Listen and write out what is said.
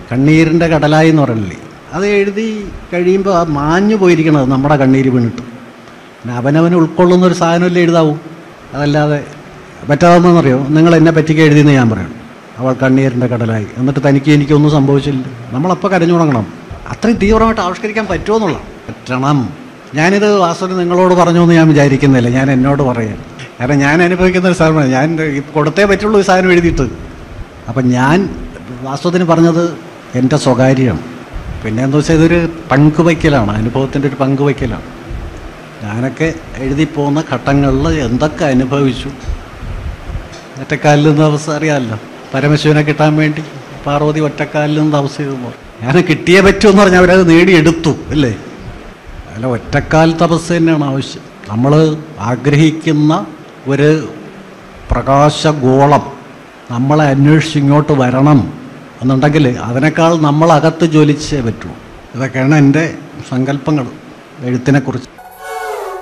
കണ്ണീരിൻ്റെ കടലായി എന്ന് പറയണില്ലേ അത് എഴുതി കഴിയുമ്പോൾ ആ മാഞ്ഞു പോയിരിക്കണത് നമ്മുടെ കണ്ണീര് വീണിട്ട് പിന്നെ അവനവന് ഉൾക്കൊള്ളുന്ന ഒരു സാധനമല്ലേ എഴുതാവൂ അതല്ലാതെ പറ്റാവുന്നതെന്നറിയോ നിങ്ങൾ എന്നെ പറ്റിക്ക് എഴുതിയെന്ന് ഞാൻ പറയണം അവൾ കണ്ണീരിൻ്റെ കടലായി എന്നിട്ട് തനിക്ക് എനിക്കൊന്നും സംഭവിച്ചില്ല നമ്മളപ്പോൾ കരഞ്ഞു തുടങ്ങണം അത്രയും തീവ്രമായിട്ട് ആവിഷ്കരിക്കാൻ പറ്റുമോ പറ്റണം ഞാനിത് വാസ്തുവിന് നിങ്ങളോട് പറഞ്ഞു എന്ന് ഞാൻ വിചാരിക്കുന്നില്ല ഞാൻ എന്നോട് പറയാം കാരണം ഞാൻ അനുഭവിക്കുന്ന ഒരു സാധനമാണ് ഞാൻ ഈ കൊടുത്തേ പറ്റുള്ളൂ ഈ സാധനം എഴുതിയിട്ട് അപ്പം ഞാൻ വാസ്തുവിന് പറഞ്ഞത് എൻ്റെ സ്വകാര്യമാണ് പിന്നെ എന്താ വെച്ചാൽ ഇതൊരു പങ്കുവയ്ക്കലാണ് അനുഭവത്തിൻ്റെ ഒരു പങ്കുവയ്ക്കലാണ് ഞാനൊക്കെ എഴുതിപ്പോകുന്ന ഘട്ടങ്ങളിൽ എന്തൊക്കെ അനുഭവിച്ചു ഒറ്റക്കാലിൽ നിന്ന് അവസ്ഥ അറിയാമല്ലോ പരമശിവനെ കിട്ടാൻ വേണ്ടി പാർവതി ഒറ്റക്കാലിൽ നിന്ന് അവസ്ഥ ചെയ്തു ഞാൻ കിട്ടിയേ പറ്റുമെന്ന് പറഞ്ഞാൽ അവരത് നേടിയെടുത്തു അല്ലേ അല്ല ഒറ്റക്കാൽ തപസ് തന്നെയാണ് ആവശ്യം നമ്മൾ ആഗ്രഹിക്കുന്ന ഒരു പ്രകാശഗോളം നമ്മളെ അന്വേഷിച്ച് ഇങ്ങോട്ട് വരണം എന്നുണ്ടെങ്കിൽ അതിനേക്കാൾ നമ്മളകത്ത് ജ്വലിച്ചേ പറ്റൂ ഇതൊക്കെയാണ് എൻ്റെ സങ്കല്പങ്ങൾ എഴുത്തിനെക്കുറിച്ച്